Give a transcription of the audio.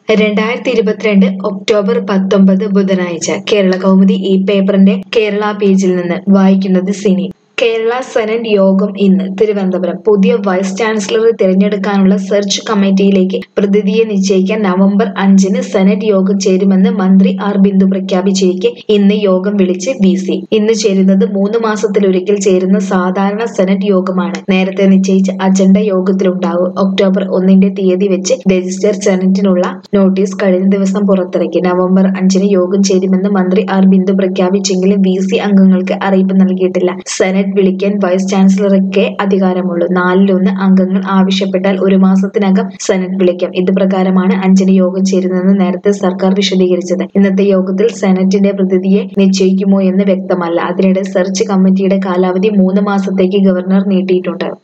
രണ്ടായിരത്തി ഇരുപത്തിരണ്ട് ഒക്ടോബർ പത്തൊമ്പത് ബുധനാഴ്ച കേരള കൗമുദി ഈ പേപ്പറിന്റെ കേരള പേജിൽ നിന്ന് വായിക്കുന്നത് സിനി കേരള സെനറ്റ് യോഗം ഇന്ന് തിരുവനന്തപുരം പുതിയ വൈസ് ചാൻസലറെ തിരഞ്ഞെടുക്കാനുള്ള സെർച്ച് കമ്മിറ്റിയിലേക്ക് പ്രതിനിധിയെ നിശ്ചയിക്കാൻ നവംബർ അഞ്ചിന് സെനറ്റ് യോഗം ചേരുമെന്ന് മന്ത്രി ആർ ബിന്ദു പ്രഖ്യാപിച്ചിരിക്കെ ഇന്ന് യോഗം വിളിച്ച് വി സി ഇന്ന് ചേരുന്നത് മൂന്ന് മാസത്തിലൊരിക്കൽ ചേരുന്ന സാധാരണ സെനറ്റ് യോഗമാണ് നേരത്തെ നിശ്ചയിച്ച അജണ്ട യോഗത്തിലുണ്ടാകും ഒക്ടോബർ ഒന്നിന്റെ തീയതി വെച്ച് രജിസ്റ്റർ സെനറ്റിനുള്ള നോട്ടീസ് കഴിഞ്ഞ ദിവസം പുറത്തിറക്കി നവംബർ അഞ്ചിന് യോഗം ചേരുമെന്ന് മന്ത്രി ആർ ബിന്ദു പ്രഖ്യാപിച്ചെങ്കിലും വി സി അംഗങ്ങൾക്ക് അറിയിപ്പ് നൽകിയിട്ടില്ല സെനറ്റ് വിളിക്കാൻ വൈസ് ചാൻസലർക്കേ അധികാരമുള്ളൂ നാലിലൊന്ന് അംഗങ്ങൾ ആവശ്യപ്പെട്ടാൽ ഒരു മാസത്തിനകം സെനറ്റ് വിളിക്കാം ഇത് പ്രകാരമാണ് അഞ്ചിന് യോഗം ചേരുന്നതെന്ന് നേരത്തെ സർക്കാർ വിശദീകരിച്ചത് ഇന്നത്തെ യോഗത്തിൽ സെനറ്റിന്റെ പ്രതിനിധിയെ നിശ്ചയിക്കുമോ എന്ന് വ്യക്തമല്ല അതിനിടെ സെർച്ച് കമ്മിറ്റിയുടെ കാലാവധി മൂന്ന് മാസത്തേക്ക് ഗവർണർ നീട്ടിയിട്ടുണ്ട്